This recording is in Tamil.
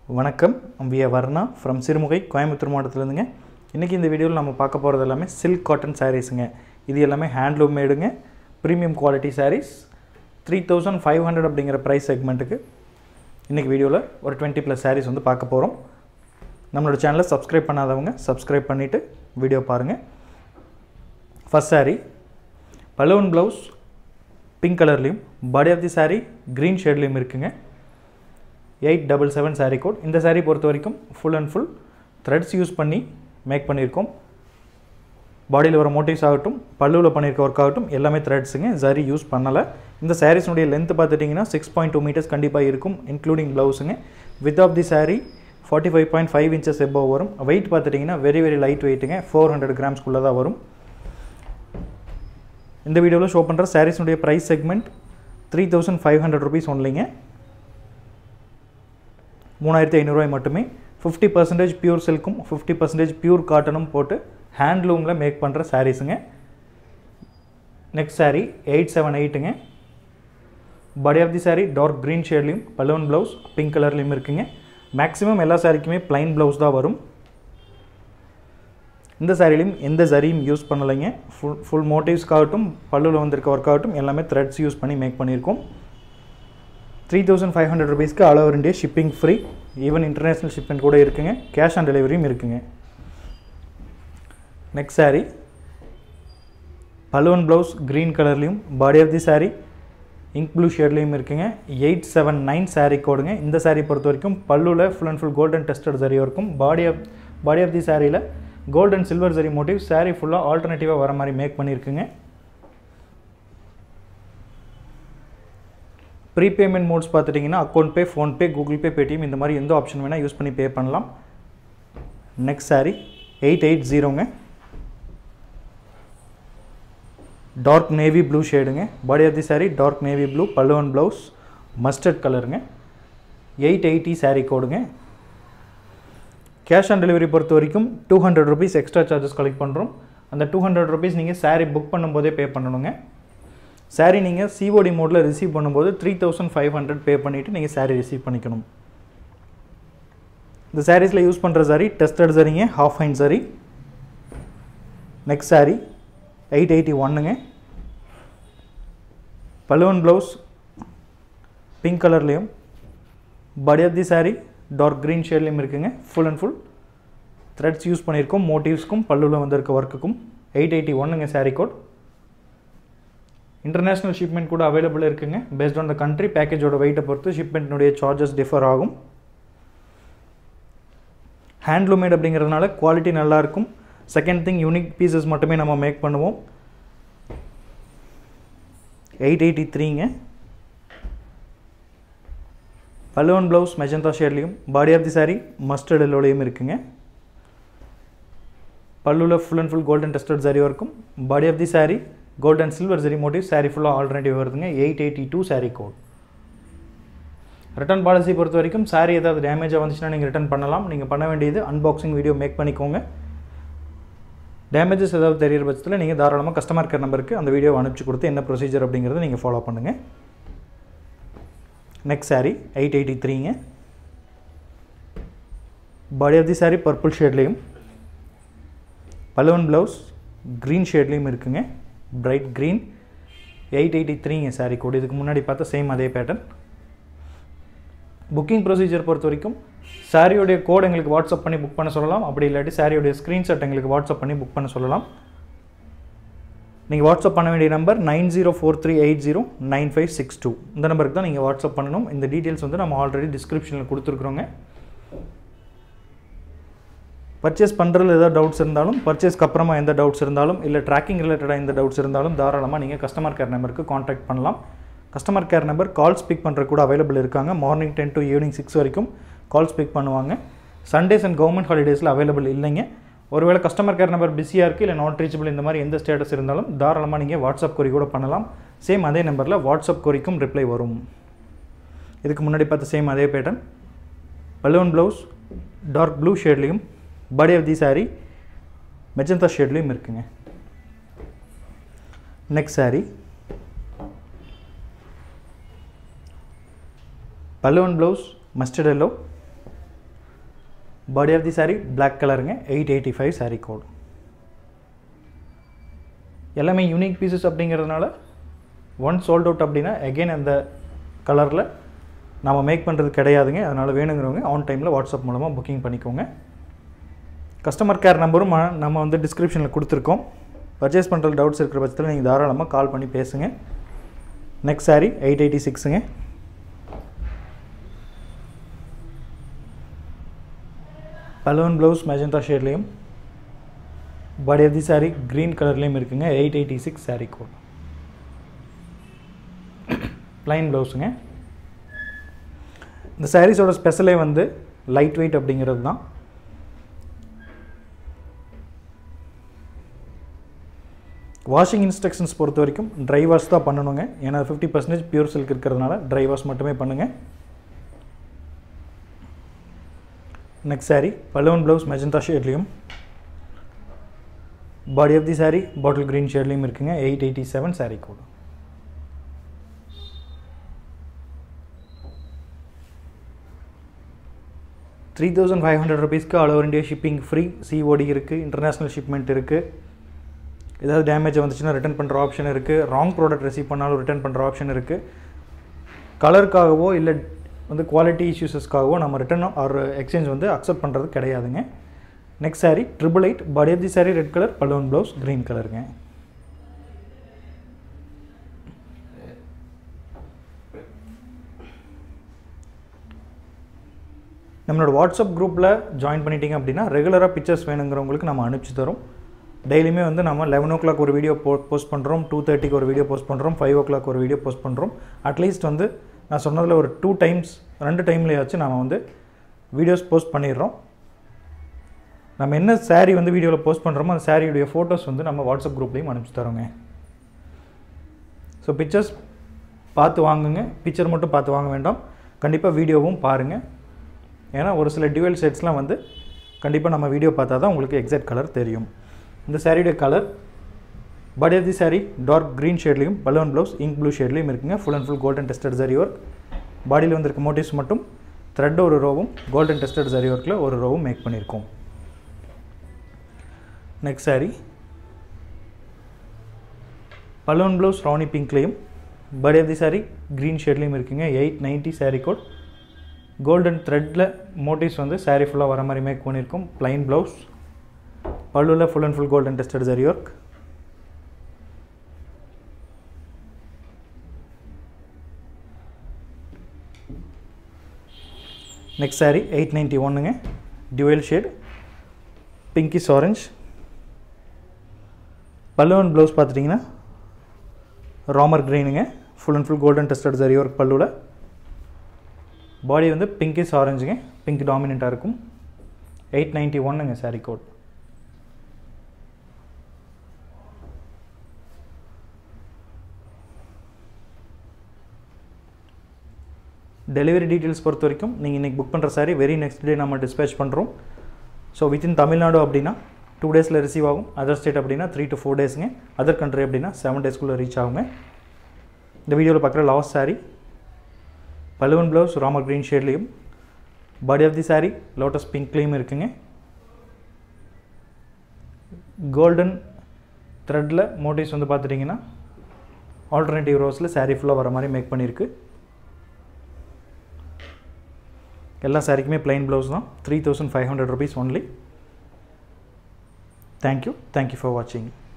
வணக்கம் வி வர்ணா ஃப்ரம் சிறுமுகை கோயம்புத்தூர் மாவட்டத்துலேருந்துங்க இன்றைக்கி இந்த வீடியோவில் நம்ம பார்க்க போகிறது எல்லாமே சில்க் காட்டன் சாரீஸுங்க இது எல்லாமே ஹேண்ட்லூம் மேடுங்க premium quality sarees three thousand five hundred அப்படிங்கிற ப்ரைஸ் செக்மெண்ட்டுக்கு இன்றைக்கி வீடியோவில் ஒரு டுவெண்ட்டி ப்ளஸ் சாரீஸ் வந்து பார்க்க போகிறோம் நம்மளோட சேனலை சப்ஸ்கிரைப் பண்ணாதவங்க சப்ஸ்கிரைப் பண்ணிவிட்டு வீடியோ பாருங்கள் first saree balloon blouse pink கலர்லேயும் body of the saree green ஷேட்லேயும் இருக்குங்க eight double seven saree code இந்த saree பொறுத்த வரைக்கும் full and full threads use பண்ணி மேக் பண்ணியிருக்கோம் பாடியில் வர மோட்டிவ்ஸ் ஆகட்டும் பல்லுவில் பண்ணியிருக்க ஒர்க் ஆகட்டும் எல்லாமே த்ரெட்ஸுங்க சரி யூஸ் பண்ணலை இந்த சாரீஸ்னுடைய லென்த் பார்த்துட்டிங்கன்னா சிக்ஸ் பாயிண்ட் டூ மீட்டர்ஸ் கண்டிப்பாக இருக்கும் இன்க்ளூடிங் ப்ளவுஸுங்க with of the saree forty five point five inches above வரும் வெயிட் பார்த்துட்டிங்கன்னா வெரி வெரி லைட் வெயிட்டுங்க ஃபோர் ஹண்ட்ரட் கிராம்ஸ்க்குள்ளே தான் வரும் இந்த வீடியோவில் ஷோ பண்ணுற சாரீஸ்னுடைய price segment three thousand five hundred rupees ஒன்லிங்க மூணாயிரத்தி ஐநூறுரூவாய் மட்டுமே ஃபிஃப்டி பர்சன்டேஜ் பியூர் சில்க்கும் ஃபிஃப்டி பர்சன்டேஜ் பியூர் காட்டனும் போட்டு ஹேண்ட்லூமில் மேக் பண்ணுற சாரீஸுங்க next saree eight seven எயிட்டுங்க body of the saree dark green ஷேட்லேயும் பலூன் ப்ளவுஸ் பிங்க் கலர்லேயும் இருக்குங்க மேக்ஸிமம் எல்லா சாரிக்குமே ப்ளைன் ப்ளவுஸ் தான் வரும் இந்த சாரிலையும் எந்த சரியும் யூஸ் பண்ணலைங்க ஃபுல் ஃபுல் மோட்டிவ்ஸ்க்காகட்டும் பல்லுவில் வந்திருக்க ஒர்க் ஆகட்டும் எல்லாமே த்ரெட்ஸ் யூஸ் பண்ணி மேக் பண்ணியிருக்கோம் த்ரீ தௌசண்ட் ஃபைவ் ஹண்ட்ரட் ருபீஸ்க்கு all over India shipping free even international shipment கூட இருக்குங்க கேஷ் ஆன் டெலிவரியும் இருக்குங்க next saree balloon blouse green கலர்லேயும் body of the saree ink blue ஷேட்லேயும் இருக்குங்க எயிட் செவன் நைன் saree கோடுங்க இந்த saree பொறுத்த வரைக்கும் பல்லுவில் full and full golden tested சரியாக இருக்கும் body of body of the சாரியில் golden silver zari motif saree ஃபுல்லாக ஆல்டர்னேட்டிவாக வர மாதிரி மேக் பண்ணியிருக்குங்க ப்ரீபேமெண்ட் மோட்ஸ் பார்த்துட்டிங்கன்னா account pay PhonePe Google Pay Paytm இந்த மாதிரி எந்த ஆப்ஷன் வேணால் யூஸ் பண்ணி பே பண்ணலாம் நெக்ஸ்ட் saree எயிட் எயிட் ஜீரோங்க டார்க் நேவி ப்ளூ ஷேடுங்க body of the saree dark navy blue பல்லுவன் ப்ளவுஸ் மஸ்டர்ட் கலருங்க எயிட் எயிட்டி saree கோடுங்க கேஷ் ஆன் டெலிவரி பொறுத்த வரைக்கும் two hundred rupees extra charges collect பண்ணுறோம் அந்த டூ ஹண்ட்ரட் ருபீஸ் நீங்கள் saree புக் பண்ணும்போதே பே பண்ணணுங்க saree நீங்கள் சிஓடி மோடில் ரிசீவ் பண்ணும்போது three thousand five hundred pay பண்ணிவிட்டு நீங்கள் saree ரிசீவ் பண்ணிக்கணும் இந்த சாரீஸில் யூஸ் பண்ணுற saree டெஸ்டட் சரிங்க ஹாஃப் ஹைண்ட் saree next saree eight eighty ஒன்னுங்க பலூன் ப்ளவுஸ் பிங்க் கலர்லேயும் body of the saree dark green ஷேட்லேயும் இருக்குங்க full and full threads use பண்ணியிருக்கோம் மோட்டிவ்ஸ்க்கும் பல்லுவில் வந்திருக்க ஒர்க்குக்கும் எயிட் எயிட்டி ஒன்னுங்க saree கோட் இன்டர்நேஷ்னல் ஷிப்மெண்ட் கூட அவைலபிள் இருக்குங்க பேஸ்ட் ஆன் த கண்ட்ரி பேக்கேஜோட வெயிட்டை பொறுத்து ஷிப்மெண்ட்னுடைய சார்ஜஸ் டிஃபர் ஆகும் ஹேண்ட்லூமேட் அப்படிங்கிறதுனால குவாலிட்டி நல்லாயிருக்கும் செகண்ட் திங் யூனிக் பீசஸ் மட்டுமே நம்ம மேக் பண்ணுவோம் எயிட் எயிட்டி த்ரீங்க பலூன் ப்ளவுஸ் மெஜந்தா ஷேட்லேயும் body of the saree mustard எல்லோலையும் இருக்குங்க பல்லுவில் full and full golden tested saree இருக்கும் body of the saree gold and silver zari motif saree ஃபுல்லாக ஆல்டர்னேட்டிவ் வருதுங்க eight eighty two saree code return policy பொறுத்த வரைக்கும் saree ஏதாவது டேமேஜாக வந்துச்சுன்னா நீங்கள் ரிட்டர்ன் பண்ணலாம் நீங்கள் பண்ண வேண்டியது அன்பாக்சிங் வீடியோ மேக் பண்ணிக்கோங்க டேமேஜஸ் ஏதாவது தெரியிற பட்சத்தில் நீங்கள் தாராளமாக கஸ்டமர் கேர் நம்பருக்கு அந்த வீடியோ அனுப்பிச்சு கொடுத்து என்ன ப்ரொசீஜர் அப்படிங்கிறத நீங்கள் ஃபாலோ பண்ணுங்கள் நெக்ஸ்ட் saree எயிட் எயிட்டி த்ரீங்க body of the saree purple ஷேட்லேயும் பலூன் ப்ளவுஸ் க்ரீன் ஷேட்லேயும் இருக்குங்க பிரைட் க்ரீன் எயிட் எயிட்டி த்ரீங்க saree கோட் இதுக்கு முன்னாடி பார்த்தா சேம் அதே பேட்டர்ன் புக்கிங் ப்ரொசீஜர் பொறுத்த வரைக்கும் சாரியோடைய கோட் எங்களுக்கு வாட்ஸ்அப் பண்ணி புக் பண்ண சொல்லலாம் அப்படி இல்லாட்டி சாரியோடைய ஸ்க்ரீன்ஷாட் எங்களுக்கு வாட்ஸ்அப் பண்ணி புக் பண்ண சொல்லலாம் நீங்கள் வாட்ஸ்அப் பண்ண வேண்டிய number nine zero four three eight zero nine five six two இந்த நம்பருக்கு தான் நீங்கள் வாட்ஸ்அப் பண்ணணும் இந்த டீட்டெயில்ஸ் வந்து நம்ம ஆல்ரெடி டிஸ்கிரிப்ஷனில் கொடுத்துருக்குறோங்க பர்ச்சேஸ் பண்ணுறதுல ஏதாவது டவுட்ஸ் இருந்தாலும் பர்ச்சேஸ்க்கு அப்புறமா எந்த டவுட்ஸ் இருந்தாலும் இல்லை ட்ராக்கிங் ரிலேட்டடாக எந்த டவுட்ஸ் இருந்தாலும் தாராளமாக நீங்கள் கஸ்டமர் கேர் நம்பருக்கு காண்டாக்ட் பண்ணலாம் customer care number call speak பண்ணுற கூட அவைலபிள் இருக்காங்க morning ten to evening six வரைக்கும் கால் ஸ்பீக் பண்ணுவாங்க சண்டேஸ் அண்ட் கவர்மெண்ட் ஹாலிடேஸில் அவைலபிள் இல்லைங்க ஒருவேளை கஸ்டமர் கேர் நம்பர் பிஸியாக இருக்குது இல்லை நாட் ரீச்சபிள் இந்த மாதிரி எந்த ஸ்டேட்டஸ் இருந்தாலும் தாராளமாக நீங்கள் வாட்ஸ்அப் கொரி கூட பண்ணலாம் சேம் அதே நம்பரில் வாட்ஸ்அப் கொரிக்கும் ரிப்ளை வரும் இதுக்கு முன்னாடி பார்த்த சேம் அதே pattern balloon blouse dark blue ஷேட்லேயும் body of the saree magenta ஷேட்லேயும் இருக்குங்க நெக்ஸ்ட் saree பல்லுவன் blouse mustard yellow body of the saree black கலருங்க eight eighty five saree code எல்லாமே யூனிக் பீசஸ் அப்படிங்கிறதுனால ஒன் சோல்ட் அவுட் அப்படின்னா எகெயின் அந்த கலரில் நம்ம மேக் பண்ணுறது கிடையாதுங்க அதனால் வேணுங்கிறவங்க ஆன் டைமில் வாட்ஸ்அப் மூலமாக புக்கிங் பண்ணிக்கோங்க கஸ்டமர் கேர் நம்பரும் ம- நம்ம வந்து டிஸ்கிரிப்ஷனில் கொடுத்துருக்கோம் பர்ச்சேஸ் பண்ணுறது டவுட்ஸ் இருக்கிற பட்சத்தில் நீங்கள் தாராளமாக கால் பண்ணி பேசுங்க நெக்ஸ்ட் சாரீ எயிட் எயிட்டி சிக்ஸுங்க பலூன் ப்ளவுஸ் மெஜந்தா ஷேட்லேயும் body of the saree green கலர்லேயும் இருக்குங்க eight eighty six saree code plain ப்ளவுஸுங்க இந்த சாரீஸோட ஸ்பெஷலே வந்து லைட் வெயிட் அப்படிங்கிறது தான் வாஷிங் இன்ஸ்ட்ரக்ஷன்ஸ் பொறுத்த வரைக்கும் ட்ரை வாஷ் தான் பண்ணணுங்க ஏன்னா ஃபிஃப்டி பர்சன்டேஜ் பியூர் சில்க் இருக்கிறதுனால ட்ரை வாஷ் மட்டுமே பண்ணுங்கள் நெக்ஸ்ட் சாரீ பலூன் ப்ளவுஸ் மெஜந்தா ஷேட்லேயும் body of the sari bottle green ஷேட்லேயும் இருக்குங்க eight eighty seven sari code three thousand five hundred ருபீஸ்க்கு all over India shipping free COD இருக்குது இன்டர்நேஷ்னல் ஷிப்மெண்ட் இருக்குது ஏதாவது டேமேஜ் வந்துச்சுன்னா ரிட்டர்ன் பண்ணுற ஆப்ஷன் இருக்குது ராங் ப்ராடக்ட் ரிசீவ் பண்ணாலும் ரிட்டர்ன் பண்ணுற ஆப்ஷன் இருக்குது கலருக்காகவோ இல்லை வந்து குவாலிட்டி இஷ்யூஸஸ்க்காகவோ நம்ம ரிட்டர்ன் ஆர் எக்ஸ்சேஞ்ச் வந்து அக்செப்ட் பண்ணுறது கிடையாதுங்க next sari triple eight body of the sari red colour பலூன் ப்ளவுஸ் க்ரீன் கலருங்க நம்மளோட வாட்ஸ்அப் குரூப்பில் ஜாயின் பண்ணிட்டீங்க அப்படின்னா ரெகுலராக பிக்சர்ஸ் வேணுங்கிறவங்களுக்கு நம்ம அனுப்பிச்சி தரோம் டெய்லியுமே வந்து நம்ம லெவன் ஓ கிளாக் ஒரு வீடியோ போ போஸ்ட் பண்ணுறோம் டூ தேர்ட்டிக்கு ஒரு வீடியோ போஸ்ட் பண்ணுறோம் ஃபைவ் ஓ கிளாக் ஒரு வீடியோ போஸ்ட் பண்ணுறோம் அட்லீஸ்ட் வந்து நான் சொன்னதில் ஒரு டூ டைம்ஸ் ரெண்டு டைம்லையாச்சும் நம்ம வந்து வீடியோஸ் போஸ்ட் பண்ணிடுறோம் நம்ம என்ன saree வந்து வீடியோவில் போஸ்ட் பண்ணுறோமோ அந்த சாரியுடைய ஃபோட்டோஸ் வந்து நம்ம வாட்ஸ்அப் குரூப்லேயும் அனுப்பிச்சி தரோங்க ஸோ பிக்சர்ஸ் பார்த்து வாங்குங்க பிக்சர் மட்டும் பார்த்து வாங்க வேண்டாம் கண்டிப்பாக வீடியோவும் பாருங்கள் ஏன்னா ஒரு சில டியூவல் செட்ஸ்லாம் வந்து கண்டிப்பாக நம்ம வீடியோ பார்த்தா தான் உங்களுக்கு எக்ஸாக்ட் கலர் தெரியும் இந்த சாரியுடைய colour body of the sari dark green ஷேட்லேயும் பலூன் ப்ளவுஸ் இங்க் ப்ளூ ஷேட்லேயும் இருக்குங்க full and full golden tested சரி ஒர்க் பாடியில் வந்திருக்க மோட்டிவ்ஸ் மட்டும் த்ரெட் ஒரு ரோவும் கோல்டன் டெஸ்டட் சரி ஒர்க்கில் ஒரு ரோவும் மேக் பண்ணியிருக்கோம் நெக்ஸ்ட் சாரி பலூன் ப்ளவுஸ் ராணி பிங்க்லேயும் body of the sari green ஷேட்லேயும் இருக்குங்க eight ninety sari code golden த்ரெட்டில் மோட்டிவ்ஸ் வந்து சாரீ ஃபுல்லாக வர மாதிரி மேக் பண்ணியிருக்கோம் ப்ளைன் ப்ளவுஸ் பல்லுவில் full and full golden tested சரி work next sari eight ninety ஒன்றுங்க டியூவல் ஷேட் பிங்கிஸ் ஆரஞ்ச் பல்லுவன் ப்ளவுஸ் பார்த்துட்டிங்கன்னா ராமர் க்ரீனுங்க full and full golden tested சரி ஒர்க் பல்லுவில் பாடி வந்து பிங்கிஸ் ஆரஞ்சுங்க பிங்க் டாமினண்ட்டாக இருக்கும் எயிட் நைன்ட்டி ஒன்னுங்க சாரீ கோட் டெலிவரி டீட்டெயில்ஸ் பொறுத்த வரைக்கும் நீங்கள் இன்றைக்கி புக் பண்ணுற சாரி வெரி நெக்ஸ்ட் டே நம்ம டிஸ்பேச் பண்ணுறோம் ஸோ வித்தின் தமிழ்நாடு அப்படின்னா டூ டேஸில் ரிசீவ் ஆகும் அதர் ஸ்டேட் அப்படின்னா த்ரீ டு ஃபோர் டேஸுங்க அதர் கண்ட்ரி அப்படின்னா செவன் டேஸ்க்குள்ளே ரீச் ஆகுங்க இந்த வீடியோவில் பார்க்குற லாஸ்ட் சாரி பலுவன் ப்ளவுஸ் ராமர் க்ரீன் ஷேட்லேயும் body of the sari lotus பிங்க்லேயும் இருக்குங்க கோல்டன் த்ரெட்டில் மோட்டிவ்ஸ் வந்து பார்த்துட்டிங்கன்னா ஆல்டர்னேட்டிவ் ரோஸில் சாரீ ஃபுல்லாக வர மாதிரி மேக் பண்ணியிருக்கு எல்லா சாரிக்குமே plain ப்ளவுஸ் தான் three thousand five hundred rupees only thank you thank you for வாட்சிங்